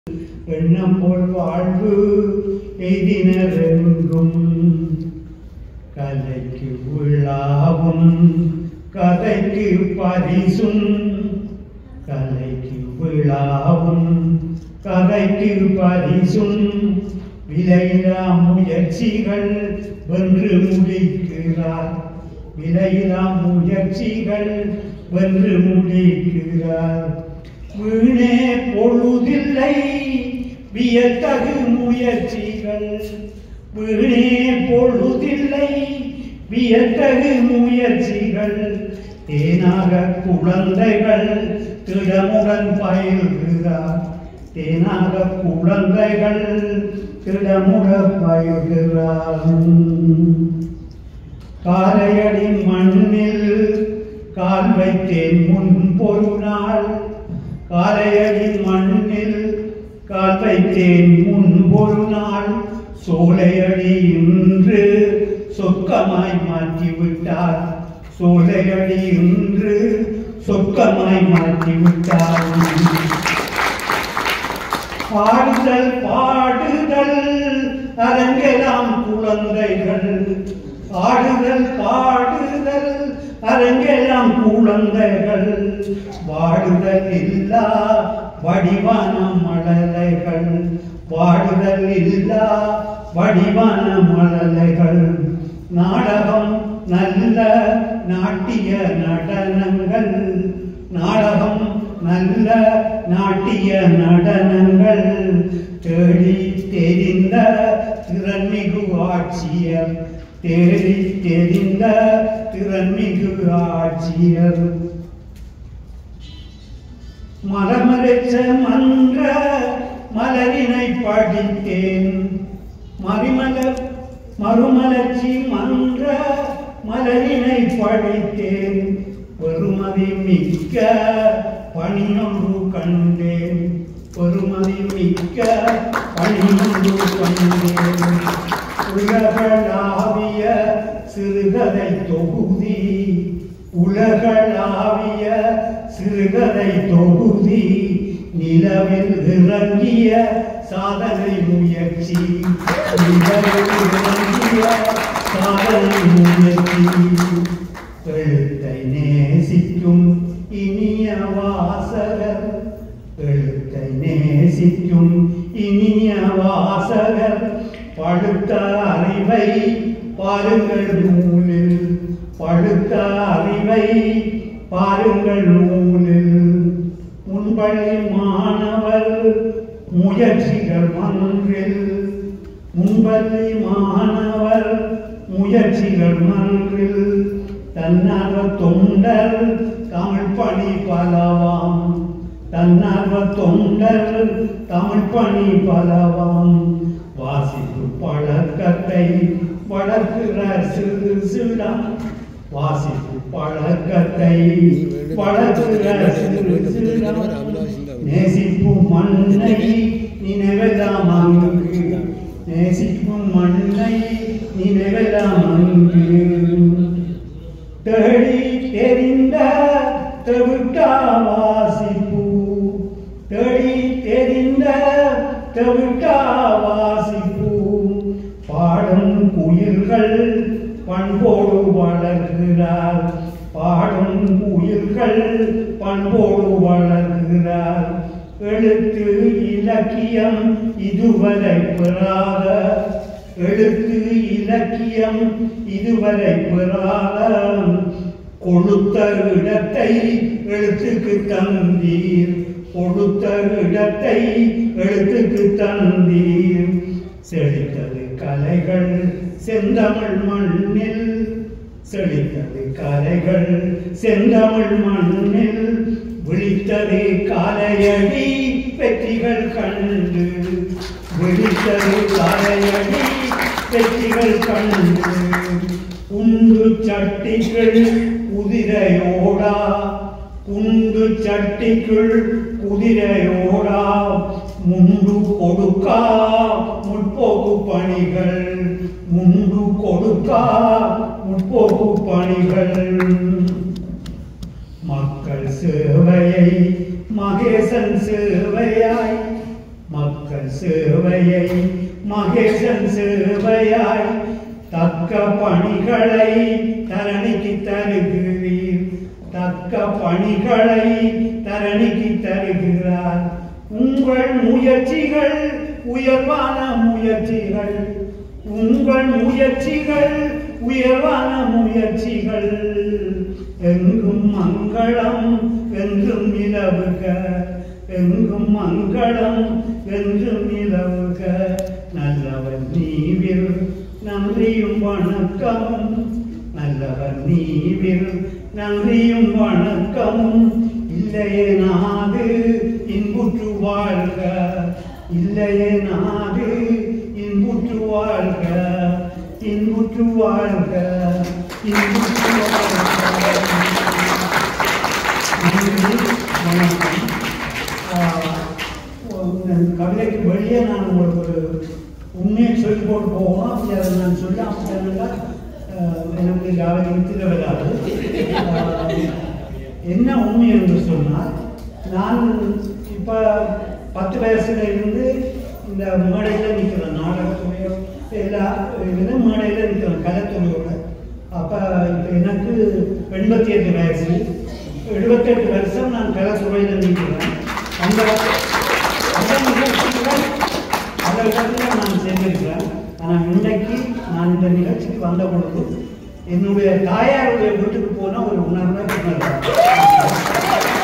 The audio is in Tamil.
எண்ணம் போல் வாழ்வு எய்தினரெங்கும் கலைக்கு விழாவும் கதைக்கு பரிசும் கலைக்கு விழாவும் கதைக்கு பரிசும் விலையிலா முயற்சிகள் வென்று முடிக்கிறார் விலையிலா முயற்சிகள் வென்று முடிக்கிறார் வீணே பொழுதில்லை வியத்தகு முயற்சிகள் வீணே பொழுதில்லை வியத்தகு முயற்சிகள் தேனாக குழந்தைகள் திடமுடன் பயில்கிறார் தேனாக குழந்தைகள் திடமுடன் பயில்கிறார் காலையடி மண்ணில் கால் வைத்தேன் முன் ஒரு நாள் காலையடி மண்ணில் கால் வைத்தேன் முன் ஒரு நாள் சோலையடி இன்று சொக்கமாய் மாற்றிவிட்டார் சோலையடி இன்று சொக்கமாய் மாற்றிவிட்டார் பாடுதல் பாடுதல் அரங்கெல்லாம் குழந்தைகள் ஆடுதல் பாடுதல் அரங்கெல்லாம் குழந்தைகள் வாடுதல் இல்லா வடிவான மழலைகள் வாடுதல் இல்லா வடிவான மழலைகள் நாடகம் நல்ல நாட்டிய நடனங்கள் நாடகம் நல்ல நாட்டிய நடனங்கள் தேடி தெரிந்த திறன்மிகு ஆட்சியர் தேடி தெரிந்த திறன்மிகு ஆட்சியர் மரமரைச்ச மன்ற மலரினை படித்தேன் மறிமலர் மறுமலர்ச்சி மன்ற மலரினை படித்தேன் பெருமதி மிக்க பணியொன்று கண்டேன் பெருமதி மிக்க பணியொன்று கண்டேன் உலகளாவிய சிறுகதை தொகுதி உலகளாவிய சிறுகதை தொகுதி நிலவில் இறங்கிய சாதனை முயற்சி நிலவில் இறங்கிய சாதனை முயற்சி எழுத்தை நேசிக்கும் இனிய வாசகர் எழுத்தை நேசிக்கும் இனிய வாசகர் படுத்த அறிவை பாருங்கள் நூலில் படுத்த அறிவை பாருங்கள் நூலில் முன்பள்ளி மாணவர் முயற்சிகள் மன்றில் முன்பள்ளி மாணவர் முயற்சிகள் மன்றில் தன்னார்வ தொண்டர் தமிழ் பணி பலவாம் தன்னார்வ தொண்டர் தமிழ் பணி பலவாம் வாசிப்பு பழக்கத்தை வளர்க்கிற சிறு சிடம் வாசிப்பு பழக்கத்தை வளர்க்கிற சிறு சிடம் நேசிப்பு மண்ணை நினைவெல்லாம் அங்கு நேசிக்கும் மண்ணை நினைவெல்லாம் அங்கு தேடி தெரிந்த தெவிட்டா வாசிப்பு தேடி தெரிந்த தெவிட்டா வாசிப்பு பாடும் குயில்கள் பண்போடு வளர்கிறார் பாடும் குயில்கள் பண்போடு வளர்கிறார் எழுத்து இலக்கியம் இதுவரை பெறாத எழுத்து இலக்கியம் இதுவரை பெறாத கொழுத்த இடத்தை எழுத்துக்கு தந்தீர் கொடுத்த இடத்தை எழுத்துக்கு தந்தீர் செழித்தது கலைகள் செந்தமிழ் மண்ணில் செழித்தது கலைகள் செந்தமிழ் மண்ணில் விழித்தது காலையடி வெற்றிகள் கண்டு விழித்தது காலையடி வெற்றிகள் கண்டு குண்டு சட்டிகள் குதிரையோடா குண்டு சட்டிக்குள் குதிரையோடா முண்டு கொடுக்கா முற்போக்கு பணிகள் முண்டு கொடுக்கா முற்போக்கு பணிகள் மக்கள் சேவையை மகேசன் சேவையாய் சேவையை மகேசன் சேவையாய் தக்க பணிகளை தரணிக்கு தருகிறீர் தக்க பணிகளை தரணிக்கு தருகிறார் உங்கள் முயற்சிகள் உயர்வான முயற்சிகள் உங்கள் முயற்சிகள் உயர்வான முயற்சிகள் எங்கும் மங்களம் என்றும் நிலவுக எங்கும் மங்களம் என்றும் நிலவுக நல்லவன் நீவில் நன்றியும் வணக்கமும் நல்லவர் நீவில் நன்றியும் வணக்கமும் இல்லையே நாடு இன்புற்று வாழ்க இல்லையே நாடு இன்புற்று வாழ்க இன்புற்று வாழ்க இன்புற்று வாழ்க நன்றி வணக்கம் ஆஹ் இந்த கவிதைக்கு வெளியே நான் உங்களுக்கு ஒரு உண்மையை சொல்லி போட்டு போகணும் அப்படி அதை நான் சொல்ல அப்படின்னா எனக்கு யாரும் திர வராது ஆஹ் என்ன உண்மை என்று சொன்னால் நான் இப்போ பத்து வயசுல இருந்து இந்த மேடையில் நிற்கிறேன் நாடகத்துறையோ எல்லா இதுலையும் மேடையில் நிற்கிறேன் கலைத்துறையோட அப்போ இப்போ எனக்கு எண்பத்தி எட்டு வயசு எழுபத்தெட்டு வருஷம் நான் கலைத்துறையில் நிற்கிறேன் அந்த அந்த நிகழ்ச்சிகள் பல இடத்துல நான் செஞ்சிருக்கிறேன் ஆனால் இன்றைக்கு நான் இந்த நிகழ்ச்சிக்கு வந்த பொழுது என்னுடைய தாயாருடைய வீட்டுக்கு போன ஒரு உணர்வை உணர்றேன்